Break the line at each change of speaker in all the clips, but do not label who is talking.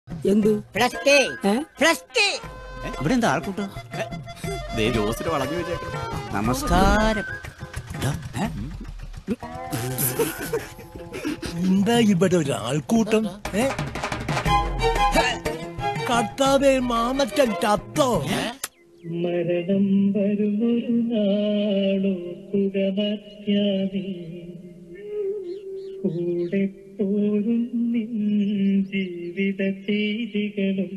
എന്ത്
plus two
ഏ?
Plus two
ഇവിടെ എന്താ ആൾക്കൂട്ടം
ദേ ജോസിന് വളഞ്ഞു വെച്ചേക്കണം
നമസ്കാരം
എന്താ ഇവിടെ ഒരു ആൾക്കൂട്ടം ഏ കർത്താവേ മാമറ്റൻ ചത്തോ
മരണം വരുമൊരു നാളോർക്കുക മത്യാനേ കൂടെ പോരും നിൻ ജീവിത ചെയ്തികളും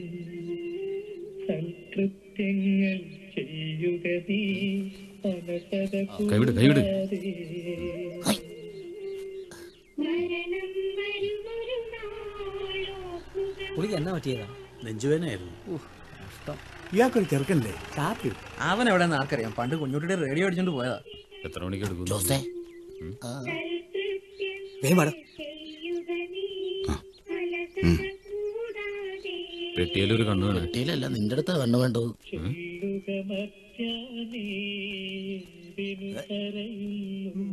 സംതൃപ്തിങ്ങൾ ചെയ്യുക നീ മനസര
കൈവിട്, കൈവിട്.
പുള്ളിക്ക് എന്നാ പറ്റിയതാ
നെഞ്ചുവേനായിരുന്നു
ഇയാൾക്കൊരു ചെറുക്കല്ലേ കാപ്പി
അവൻ എവിടെ നിന്ന് ആർക്കറിയാം പണ്ട് കുഞ്ഞുട്ടിയുടെ റേഡിയോ അടിച്ചോണ്ട് പോയതാ
എത്ര മണിക്ക് എടുക്കും
ജോസേ
വേഗം വാടാ
പെട്ടിയിലൊരു കണ്ണു വേണേ
കുട്ടിയിലല്ല നിന്റെ അടുത്ത് കണ്ണു വേണ്ടത്
ചെയ്യുക മത്യാനേ എന്തിനു കരയുന്നു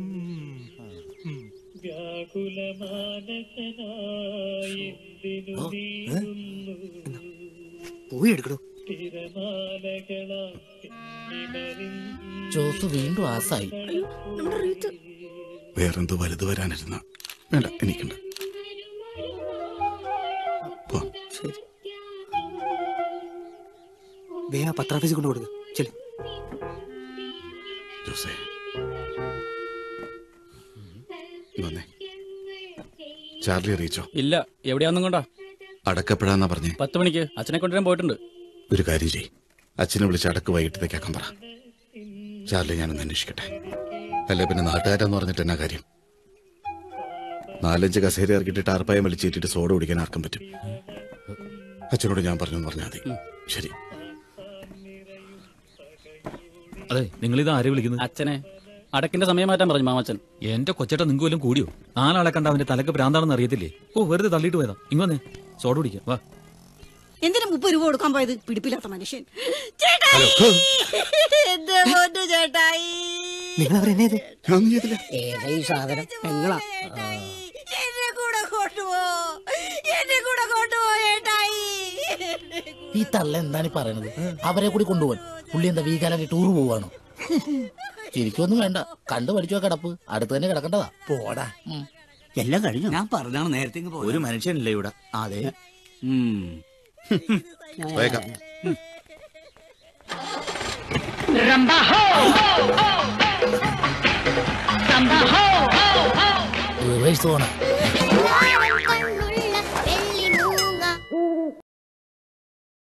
വ്യാകുല മാനസനായി എന്തിനു നീങ്ങുന്നു
പോയി എടുക്കണോ
തിരമാലകളാ എന്നിമറിഞ്ഞു
ജോസ് വീണ്ടും ആസായി
വേറെന്തോ വലുത് വരാനിരുന്ന വേണ്ട എനിക്കുണ്ട് പോ.
ശരി വേഗം ആ പത്രാഫീസിൽ കൊണ്ട് കൊടുക്കുക ചെല്ലു
ജോസേ ഇങ്ങ് വന്നേ ചാർലി അറിയിച്ചോ
ഇല്ല എവിടെയാന്നും കൊണ്ടാ
അടക്കപ്പെടാന്നാ പറഞ്ഞേ
പത്ത് മണിക്ക് അച്ഛനെ കൊണ്ടുവരാൻ പോയിട്ടുണ്ട്
ഒരു കാര്യം ചെയ് അച്ഛനെ വിളിച്ച് അടക്ക് വൈകിട്ടത്തേക്കാക്കാൻ പറ ചാർലി ഞാനൊന്ന് അന്വേഷിക്കട്ടെ അല്ലേ പിന്നെ നാട്ടുകാരെന്ന് പറഞ്ഞിട്ട് എന്നാ കാര്യം നാലഞ്ച് കസേര ഇറക്കിയിട്ട് ടാർപ്പായം വലിച്ചേറ്റിട്ട് സോഡ കുടിക്കാൻ ആർക്കും പറ്റും അച്ഛനോട് ഞാൻ പറഞ്ഞു എന്ന് പറഞ്ഞാൽ മതി ശരി
അതെ നിങ്ങൾ ഇത് ആരെ വിളിക്കുന്നത്
അച്ഛനെ അടക്കിന്റെ സമയം മാറ്റാൻ പറഞ്ഞു മാമച്ചൻ
എന്റെ കൊച്ചേട്ട നിങ്ങൾക്ക് വല്ലതും കൂടിയോ നാലാളെ കണ്ട അവന്റെ തലക്ക് ഭ്രാന്താണെന്ന് അറിയത്തില്ലേ ഓ വെറുതെ തള്ളിയിട്ട് പോയതാ ഇങ്ങ് വന്നേ സോഡ കുടിക്കാം വാ
എന്തിനു മുപ്പത് രൂപ കൊടുക്കാൻ പോയത് പിടിപ്പില്ലാത്ത മനുഷ്യൻ ചേട്ടായി എന്റെ പൊന്നു ചേട്ടായി
നിങ്ങൾ അവരെന്നെ ഇത്
ഞാൻ ചെയ്തില്ല
ഏതാ ഈ സാധനം പെങ്ങളാ
എന്നെ കൂടെ കൊണ്ടുപോ എന്നെ കൂടെ കൊണ്ടുപോ ചേട്ടായി
ഈ തള്ള എന്താണ് ഈ പറയണത് അവരെ കൂടി കൊണ്ടുപോകാൻ പുള്ളി എന്താ വീക്കാലായിട്ട് ടൂർ പോവാണോ ശരിക്കൊന്നും വേണ്ട കണ്ടു പഠിച്ചോ കിടപ്പ് അടുത്ത് തന്നെ കിടക്കേണ്ടതാ
പോടാ
എല്ലാം കഴിഞ്ഞു
ഞാൻ പറഞ്ഞാണ് നേരത്തെ ഇങ്ങ് പോയത്.
ഒരു മനുഷ്യനില്ല ഇവിടെ അതെ
വേഗം
റിവേഴ്സ് പോണ